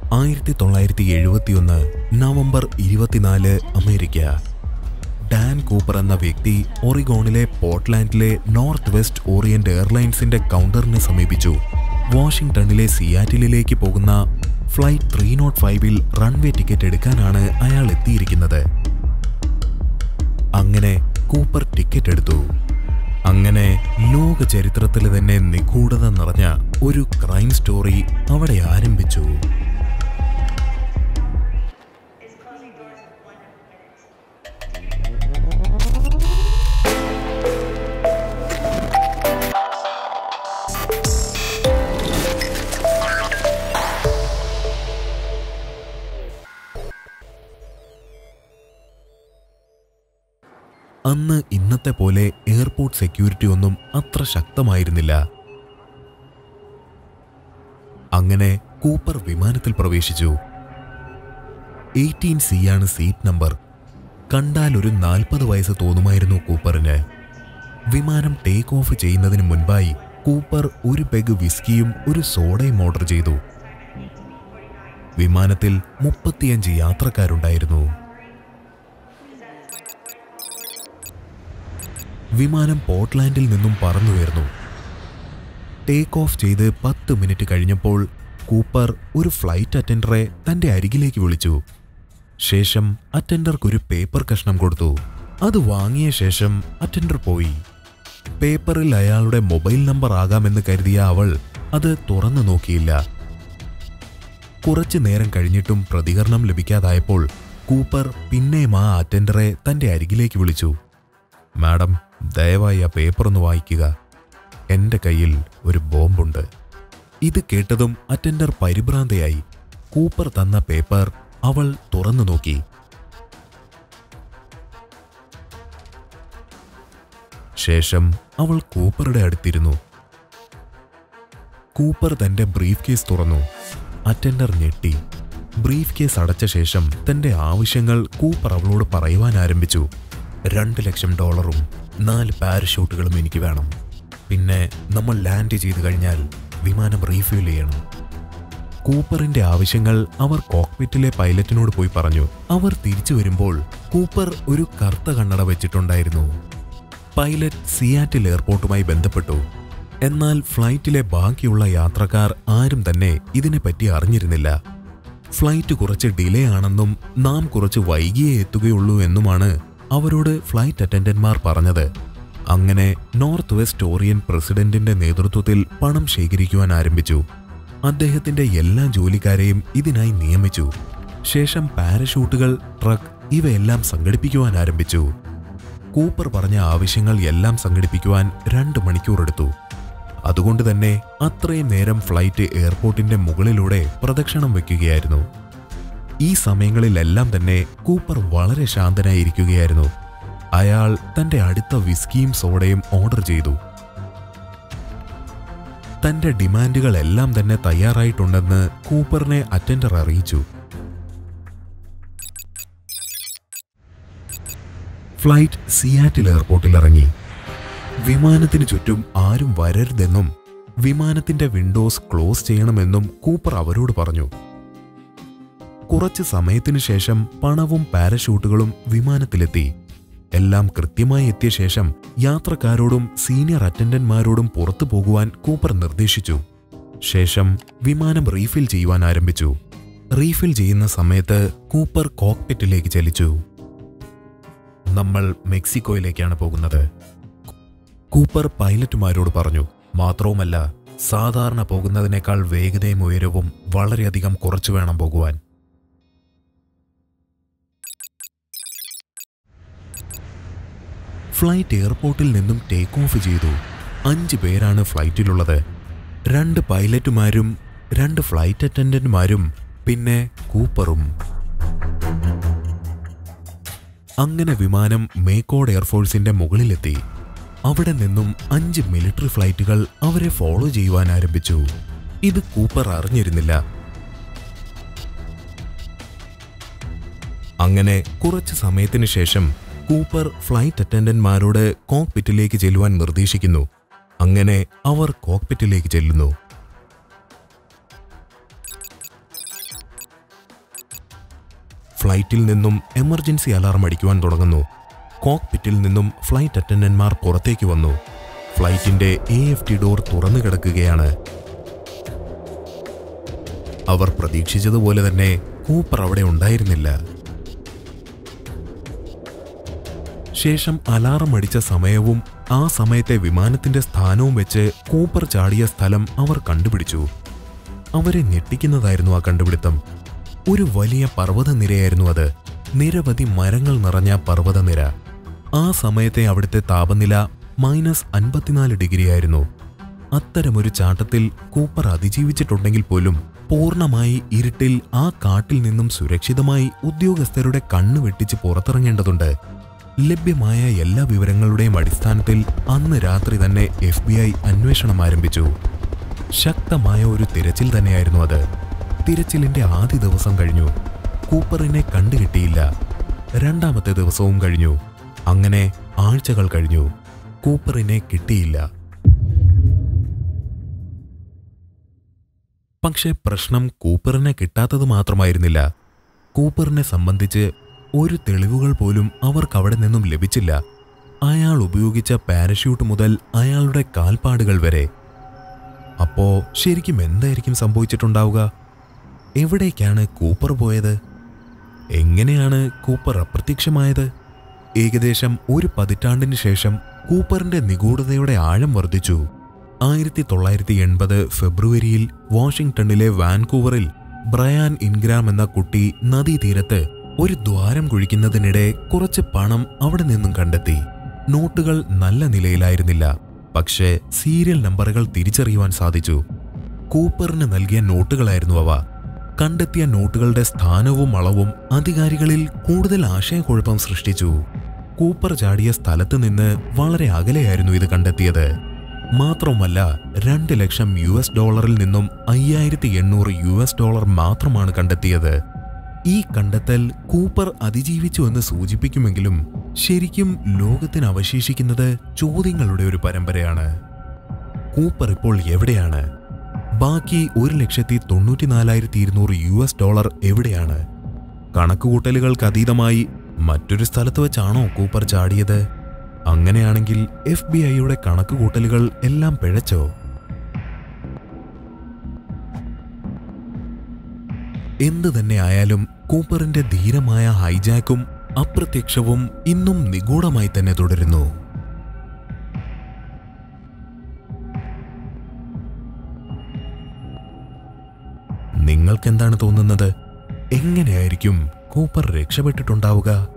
ആയിരത്തി തൊള്ളായിരത്തി എഴുപത്തിയൊന്ന് നവംബർ ഇരുപത്തിനാല് അമേരിക്ക ഡാൻ കൂപ്പർ എന്ന വ്യക്തി ഒറിഗോണിലെ പോർട്ട്ലാൻഡിലെ നോർത്ത് വെസ്റ്റ് ഓറിയന്റ് എയർലൈൻസിന്റെ കൗണ്ടറിനെ സമീപിച്ചു വാഷിംഗ്ടണിലെ സിയാറ്റിലേക്ക് പോകുന്ന ഫ്ലൈറ്റ് ത്രീ നോട്ട് ഫൈവിൽ റൺവേ ടിക്കറ്റ് എടുക്കാനാണ് അയാൾ എത്തിയിരിക്കുന്നത് അങ്ങനെ കൂപ്പർ ടിക്കറ്റ് എടുത്തു അങ്ങനെ ലോക ചരിത്രത്തിൽ തന്നെ നിഗൂഢത നിറഞ്ഞ ഒരു ക്രൈം സ്റ്റോറി അവിടെ ആരംഭിച്ചു അന്ന് ഇന്നത്തെ പോലെ എയർപോർട്ട് സെക്യൂരിറ്റി ഒന്നും അത്ര ശക്തമായിരുന്നില്ല അങ്ങനെ കൂപ്പർ വിമാനത്തിൽ പ്രവേശിച്ചു എയ്റ്റീൻ സി ആണ് സീറ്റ് നമ്പർ കണ്ടാൽ ഒരു നാൽപ്പത് വയസ്സ് തോന്നുമായിരുന്നു കൂപ്പറിന് വിമാനം ടേക്ക് ഓഫ് ചെയ്യുന്നതിന് മുൻപായി കൂപ്പർ ഒരു പെഗ് വിസ്കിയും ഒരു സോഡയും ഓർഡർ ചെയ്തു വിമാനത്തിൽ മുപ്പത്തിയഞ്ച് യാത്രക്കാരുണ്ടായിരുന്നു വിമാനം പോർട്ട്ലാൻഡിൽ നിന്നും പറന്നുയർന്നു ടേക്ക് ഓഫ് ചെയ്ത് പത്ത് മിനിറ്റ് കഴിഞ്ഞപ്പോൾ കൂപ്പർ ഒരു ഫ്ലൈറ്റ് അറ്റൻഡറെ തന്റെ അരികിലേക്ക് വിളിച്ചു ശേഷം അറ്റൻഡർക്കൊരു പേപ്പർ കഷ്ണം കൊടുത്തു അത് വാങ്ങിയ ശേഷം അറ്റൻഡർ പോയി പേപ്പറിൽ അയാളുടെ മൊബൈൽ നമ്പർ ആകാമെന്ന് കരുതിയ അവൾ അത് തുറന്നു നോക്കിയില്ല കുറച്ചു നേരം കഴിഞ്ഞിട്ടും പ്രതികരണം ലഭിക്കാതായപ്പോൾ കൂപ്പർ പിന്നെയും ആ അറ്റൻഡറെ തന്റെ അരികിലേക്ക് വിളിച്ചു മാഡം ദയവായി ആ പേപ്പർ ഒന്ന് വായിക്കുക എന്റെ കയ്യിൽ ഒരു ബോംബുണ്ട് ഇത് കേട്ടതും അറ്റൻഡർ പരിഭ്രാന്തയായി കൂപ്പർ തന്ന പേപ്പർ അവൾ തുറന്നു നോക്കി ശേഷം അവൾ കൂപ്പറുടെ അടുത്തിരുന്നു കൂപ്പർ തന്റെ ബ്രീഫ് കേസ് തുറന്നു അറ്റൻഡർ ഞെട്ടി ബ്രീഫ് കേസ് അടച്ച ശേഷം തന്റെ ആവശ്യങ്ങൾ കൂപ്പർ അവളോട് പറയുവാൻ ആരംഭിച്ചു രണ്ട് ലക്ഷം ഡോളറും നാല് പാരഷൂട്ടുകളും എനിക്ക് വേണം പിന്നെ നമ്മൾ ലാൻഡ് ചെയ്തു കഴിഞ്ഞാൽ വിമാനം റീഫ്യൂൽ ചെയ്യണം കൂപ്പറിന്റെ ആവശ്യങ്ങൾ അവർ കോക്പിറ്റിലെ പൈലറ്റിനോട് പോയി പറഞ്ഞു അവർ തിരിച്ചു വരുമ്പോൾ കൂപ്പർ ഒരു കറുത്ത കണ്ണട വെച്ചിട്ടുണ്ടായിരുന്നു പൈലറ്റ് സിയാറ്റിൽ എയർപോർട്ടുമായി ബന്ധപ്പെട്ടു എന്നാൽ ഫ്ലൈറ്റിലെ ബാക്കിയുള്ള യാത്രക്കാർ ആരും തന്നെ ഇതിനെപ്പറ്റി അറിഞ്ഞിരുന്നില്ല ഫ്ലൈറ്റ് കുറച്ച് ഡിലേ ആണെന്നും നാം കുറച്ച് വൈകിയേ എത്തുകയുള്ളൂ എന്നുമാണ് അവരോട് ഫ്ലൈറ്റ് അറ്റൻഡന്റ്മാർ പറഞ്ഞത് അങ്ങനെ നോർത്ത് വെസ്റ്റ് ഓറിയൻ പ്രസിഡന്റിന്റെ നേതൃത്വത്തിൽ പണം ശേഖരിക്കുവാൻ ആരംഭിച്ചു അദ്ദേഹത്തിന്റെ എല്ലാ ജോലിക്കാരെയും ഇതിനായി നിയമിച്ചു ശേഷം പാരഷൂട്ടുകൾ ട്രക്ക് ഇവയെല്ലാം സംഘടിപ്പിക്കുവാൻ ആരംഭിച്ചു കൂപ്പർ പറഞ്ഞ ആവശ്യങ്ങൾ എല്ലാം സംഘടിപ്പിക്കുവാൻ രണ്ട് മണിക്കൂർ എടുത്തു അതുകൊണ്ട് തന്നെ അത്രയും നേരം ഫ്ലൈറ്റ് എയർപോർട്ടിന്റെ മുകളിലൂടെ പ്രദക്ഷിണം വെക്കുകയായിരുന്നു ഈ സമയങ്ങളിലെല്ലാം തന്നെ കൂപ്പർ വളരെ ശാന്തനായിരിക്കുകയായിരുന്നു അയാൾ തന്റെ അടുത്ത വിസ്കിയും സോഡയും ഓർഡർ ചെയ്തു തന്റെ ഡിമാൻഡുകളെല്ലാം തന്നെ തയ്യാറായിട്ടുണ്ടെന്ന് കൂപ്പറിനെ അറ്റൻഡർ അറിയിച്ചു ഫ്ലൈറ്റ് സിയാറ്റിൽ എയർപോർട്ടിൽ ഇറങ്ങി വിമാനത്തിന് ചുറ്റും ആരും വരരുതെന്നും വിമാനത്തിന്റെ വിൻഡോസ് ക്ലോസ് ചെയ്യണമെന്നും കൂപ്പർ അവരോട് പറഞ്ഞു കുറച്ച് സമയത്തിനു ശേഷം പണവും പാരഷൂട്ടുകളും വിമാനത്തിലെത്തി എല്ലാം കൃത്യമായി എത്തിയ ശേഷം യാത്രക്കാരോടും സീനിയർ അറ്റൻഡന്റ്മാരോടും പുറത്തു പോകുവാൻ കൂപ്പർ നിർദ്ദേശിച്ചു ശേഷം വിമാനം റീഫിൽ ചെയ്യുവാൻ ആരംഭിച്ചു റീഫിൽ ചെയ്യുന്ന സമയത്ത് കൂപ്പർ കോക്പിറ്റിലേക്ക് ചലിച്ചു നമ്മൾ മെക്സിക്കോയിലേക്കാണ് പോകുന്നത് കൂപ്പർ പൈലറ്റുമാരോട് പറഞ്ഞു മാത്രവുമല്ല സാധാരണ പോകുന്നതിനേക്കാൾ വേഗതയും ഉയരവും വളരെയധികം കുറച്ചു വേണം പോകുവാൻ ഫ്ലൈറ്റ് എയർപോർട്ടിൽ നിന്നും ടേക്ക് ഓഫ് ചെയ്തു അഞ്ച് പേരാണ് ഫ്ലൈറ്റിലുള്ളത് രണ്ട് പൈലറ്റുമാരും രണ്ട് ഫ്ലൈറ്റ് അറ്റൻഡന്റുമാരും പിന്നെ കൂപ്പറും അങ്ങനെ വിമാനം മേക്കോഡ് എയർഫോഴ്സിന്റെ മുകളിലെത്തി അവിടെ നിന്നും അഞ്ച് മിലിറ്ററി ഫ്ലൈറ്റുകൾ അവരെ ഫോളോ ചെയ്യുവാൻ ആരംഭിച്ചു ഇത് കൂപ്പർ അറിഞ്ഞിരുന്നില്ല അങ്ങനെ കുറച്ച് സമയത്തിന് ശേഷം കൂപ്പർ ഫ്ലൈറ്റ് അറ്റൻഡന്റ്മാരോട് കോക്പിറ്റിലേക്ക് ചെല്ലുവാൻ നിർദ്ദേശിക്കുന്നു അങ്ങനെ അവർ കോക്പിറ്റിലേക്ക് ചെല്ലുന്നു ഫ്ലൈറ്റിൽ നിന്നും എമർജൻസി അലാറം അടിക്കുവാൻ തുടങ്ങുന്നു കോക്പിറ്റിൽ നിന്നും ഫ്ലൈറ്റ് അറ്റൻഡന്റ്മാർ പുറത്തേക്ക് വന്നു ഫ്ലൈറ്റിന്റെ എ എഫ് ടി ഡോർ തുറന്നു കിടക്കുകയാണ് അവർ പ്രതീക്ഷിച്ചതുപോലെ തന്നെ കൂപ്പർ അവിടെ ഉണ്ടായിരുന്നില്ല ശേഷം അലാറം അടിച്ച സമയവും ആ സമയത്തെ വിമാനത്തിന്റെ സ്ഥാനവും വെച്ച് കൂപ്പർ ചാടിയ സ്ഥലം അവർ കണ്ടുപിടിച്ചു അവരെ ഞെട്ടിക്കുന്നതായിരുന്നു ആ കണ്ടുപിടുത്തം ഒരു വലിയ പർവ്വതനിരയായിരുന്നു അത് നിരവധി മരങ്ങൾ നിറഞ്ഞ പർവ്വതനിര ആ സമയത്തെ അവിടുത്തെ താപനില മൈനസ് അൻപത്തിനാല് ഡിഗ്രിയായിരുന്നു അത്തരമൊരു ചാട്ടത്തിൽ കൂപ്പർ അതിജീവിച്ചിട്ടുണ്ടെങ്കിൽ പോലും പൂർണ്ണമായി ഇരുട്ടിൽ ആ കാട്ടിൽ നിന്നും സുരക്ഷിതമായി ഉദ്യോഗസ്ഥരുടെ കണ്ണു വെട്ടിച്ച് പുറത്തിറങ്ങേണ്ടതുണ്ട് ലഭ്യമായ എല്ലാ വിവരങ്ങളുടെയും അടിസ്ഥാനത്തിൽ അന്ന് രാത്രി തന്നെ എഫ് ബി ഐ അന്വേഷണം ആരംഭിച്ചു ശക്തമായ ഒരു തിരച്ചിൽ തന്നെയായിരുന്നു അത് തിരച്ചിലിന്റെ ആദ്യ ദിവസം കഴിഞ്ഞു കൂപ്പറിനെ കണ്ടുകിട്ടിയില്ല രണ്ടാമത്തെ ദിവസവും കഴിഞ്ഞു അങ്ങനെ ആഴ്ചകൾ കഴിഞ്ഞു കൂപ്പറിനെ കിട്ടിയില്ല പക്ഷേ പ്രശ്നം കൂപ്പറിനെ കിട്ടാത്തത് മാത്രമായിരുന്നില്ല കൂപ്പറിനെ സംബന്ധിച്ച് ഒരു തെളിവുകൾ പോലും അവർക്ക് അവിടെ നിന്നും ലഭിച്ചില്ല അയാൾ ഉപയോഗിച്ച പാരഷ്യൂട്ട് മുതൽ അയാളുടെ കാൽപ്പാടുകൾ വരെ അപ്പോ ശരിക്കും എന്തായിരിക്കും സംഭവിച്ചിട്ടുണ്ടാവുക എവിടേക്കാണ് കൂപ്പർ പോയത് എങ്ങനെയാണ് കൂപ്പർ അപ്രത്യക്ഷമായത് ഏകദേശം ഒരു പതിറ്റാണ്ടിന് ശേഷം കൂപ്പറിന്റെ നിഗൂഢതയുടെ ആഴം വർദ്ധിച്ചു ആയിരത്തി തൊള്ളായിരത്തി എൺപത് ഫെബ്രുവരിയിൽ വാഷിംഗ്ടണിലെ വാൻകൂവറിൽ ബ്രയാൻ ഇൻഗ്രാം എന്ന കുട്ടി നദീതീരത്ത് ഒരു ദ്വാരം കുഴിക്കുന്നതിനിടെ കുറച്ച് പണം അവിടെ നിന്നും കണ്ടെത്തി നോട്ടുകൾ നല്ല നിലയിലായിരുന്നില്ല പക്ഷേ സീരിയൽ നമ്പറുകൾ തിരിച്ചറിയുവാൻ സാധിച്ചു കൂപ്പറിന് നൽകിയ നോട്ടുകളായിരുന്നു അവ കണ്ടെത്തിയ നോട്ടുകളുടെ സ്ഥാനവും അളവും അധികാരികളിൽ കൂടുതൽ ആശയക്കുഴപ്പം സൃഷ്ടിച്ചു കൂപ്പർ ചാടിയ സ്ഥലത്ത് നിന്ന് വളരെ അകലെയായിരുന്നു ഇത് കണ്ടെത്തിയത് മാത്രവുമല്ല രണ്ട് ലക്ഷം യു എസ് ഡോളറിൽ നിന്നും അയ്യായിരത്തി എണ്ണൂറ് യു എസ് ഡോളർ മാത്രമാണ് കണ്ടെത്തിയത് ഈ കണ്ടെത്തൽ കൂപ്പർ അതിജീവിച്ചു എന്ന് സൂചിപ്പിക്കുമെങ്കിലും ശരിക്കും ലോകത്തിന് അവശേഷിക്കുന്നത് ചോദ്യങ്ങളുടെ ഒരു പരമ്പരയാണ് കൂപ്പർ ഇപ്പോൾ എവിടെയാണ് ബാക്കി ഒരു ലക്ഷത്തി തൊണ്ണൂറ്റിനാലായിരത്തി ഇരുന്നൂറ് യു എസ് ഡോളർ എവിടെയാണ് കണക്കുകൂട്ടലുകൾക്ക് അതീതമായി മറ്റൊരു സ്ഥലത്ത് വെച്ചാണോ കൂപ്പർ ചാടിയത് അങ്ങനെയാണെങ്കിൽ എഫ് ബി ഐയുടെ കണക്കുകൂട്ടലുകൾ എല്ലാം പിഴച്ചോ എന്തു തന്നെ ആയാലും കൂപ്പറിന്റെ ധീരമായ ഹൈജാക്കും അപ്രത്യക്ഷവും ഇന്നും നിഗൂഢമായി തന്നെ തുടരുന്നു നിങ്ങൾക്കെന്താണ് തോന്നുന്നത് എങ്ങനെയായിരിക്കും കൂപ്പർ രക്ഷപ്പെട്ടിട്ടുണ്ടാവുക